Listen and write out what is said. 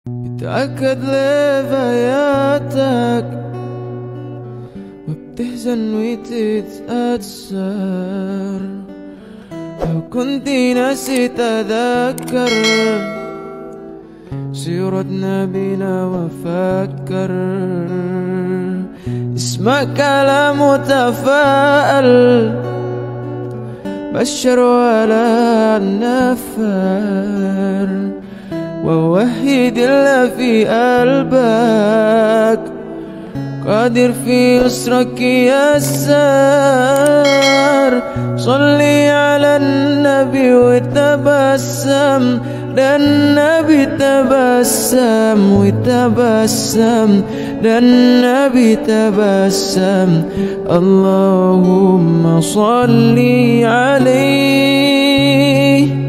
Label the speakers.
Speaker 1: تأكد لفياتك وبتحزن وتتأثر لو كنت نسيت أذكر سيرة نبينا وفكر اسمع كلام متفائل بشر ولا نفر ووحد اللي في قلبك قادر في يسرك يسر صلي على النبي وتبسم ده النبي تبسم وتبسم ده النبي تبسم اللهم صل عليه